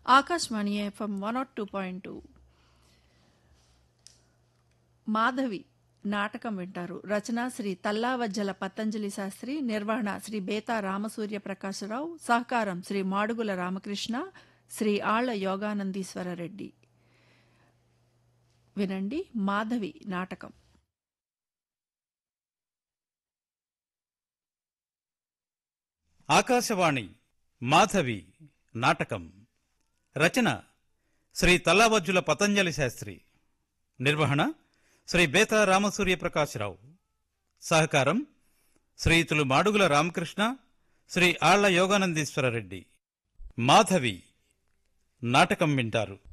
Akashvani FM one nought two point two Madhavi నాటకం వింటారు రచన శ్రీ తల్లావజ్జల పతంజలి శాస్త్రి నిర్వహణ శ్రీ బేతా రామసూర్య ప్రకాశరావు సహకారం శ్రీ మాడుగుల రామకృష్ణ శ్రీ ఆళ్ల యోగానందీశ్వర రెడ్డి వినండి మాధవి నాటకం ఆకాశవాణి మాధవి నాటకం రచన శ్రీ తల్లావజ్జుల పతంజలి శాస్త్రి నిర్వహణ శ్రీ బేతా రామసూర్య ప్రకాశరావు సహకారం శ్రీయుతులు మాడుగుల రామకృష్ణ శ్రీ ఆళ్ల యోగానందీశ్వర రెడ్డి మాధవి నాటకం వింటారు